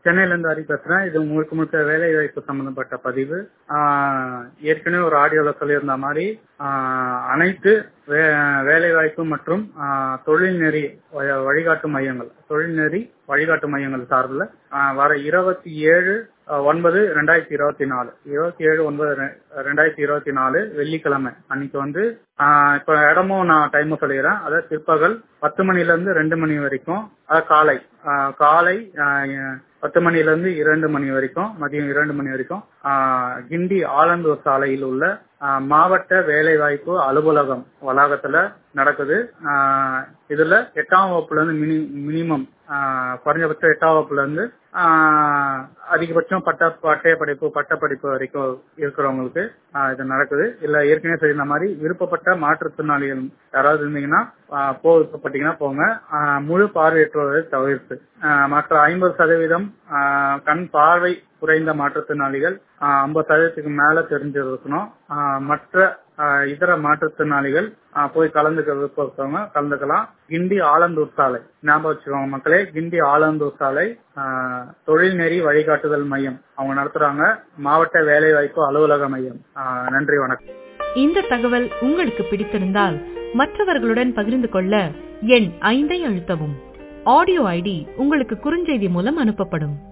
சென்னையில இருந்து ஹரி பேசுறேன் இது முழுக்க முழுக்க வேலை வாய்ப்பு சம்பந்தப்பட்ட பதிவு ஆஹ் ஏற்கனவே ஒரு ஆடியோல சொல்லியிருந்த மாதிரி ஆஹ் அனைத்து வே- வேலை வாய்ப்பு மற்றும் ஆஹ் தொழில் நெறி வ- வழிகாட்டு மையங்கள் தொழில் நெறி வழிகாட்டு மையங்கள் சார்பில் ஆஹ் வர இருபத்தி ஏழு அஹ், ஒன்பது ரெண்டாயிரத்தி இருபத்தி நாலு இருபத்தி ஏழு ஒன்பது ரெ- ரெண்டாயிரத்தி இருபத்தி நாலு வெள்ளிக்கிழமை அன்னைக்கு வந்து ஆஹ், இப்ப இடமும் நான் டைமும் சொல்லிடுறேன் அதாவது பிற்பகல் பத்து மணில இருந்து ரெண்டு மணி வரைக்கும் அதாவது காலை ஆஹ், காலை ஆஹ், பத்து மணில இருந்து இரண்டு மணி வரைக்கும் மதியம் இரண்டு மணி வரைக்கும் ஆஹ், கிண்டி ஆலந்தூர் சாலையில் உள்ள ஆஹ், மாவட்ட வேலைவாய்ப்பு அலுவலகம் வளாகத்துல நடக்குது ஆஹ், இதுல எட்டாம் வகுப்புல இருந்து மினி மினிமம் குறைஞ்சபட்சம் எட்டாம் வகுப்புல இருந்து ஆஹ், அதிகபட்சம் பட்ட பட்டய படிப்பு பட்ட படிப்பு வரைக்கும் இருக்கிறவங்களுக்கு ஆஹ், இது நடக்குது இல்ல ஏற்கனவே சொல்லியிருந்த மாதிரி விருப்பப்பட்ட மாற்றுத்திறனாளிகள் யாராவது இருந்தீங்கன்னா ஆஹ், போ விருப்பப்பட்டீங்கன்னா போங்க ஆஹ், முழு பார்வையற்றோரை தவிர்த்து ஆஹ், மற்ற ஐம்பது சதவீதம் ஆஹ், கண் பார்வை குறைந்த மாற்றுத்திறனாளிகள் ஐம்பது சதவீதத்துக்கு மேல தெரிஞ்சிருக்கணும் ஆஹ், மற்ற ஆஹ், இதர மாற்றுத்திறனாளிகள் ஆஹ், போய் கலந்துக்க விருப்பத்தவங்க கலந்துக்கலாம் கிண்டி ஆலந்தூர் சாலை ஞாபகம் வச்சுக்கோங்க மக்களே கிண்டி ஆலந்தூர் சாலை ஆஹ், தொழில் நெறி வழிகாட்டுதல் மையம் அவங்க நடத்துறாங்க மாவட்ட வேலைவாய்ப்பு அலுவலக மையம் ஆஹ், நன்றி வணக்கம் இந்த தகவல் உங்களுக்கு பிடித்திருந்தால் மற்றவர்களுடன் பகிர்ந்து கொள்ள எண் ஐந்தை அழுத்தவும் ஆடியோ ஐடி உங்களுக்கு குறுஞ்செய்தி மூலம் அனுப்பப்படும்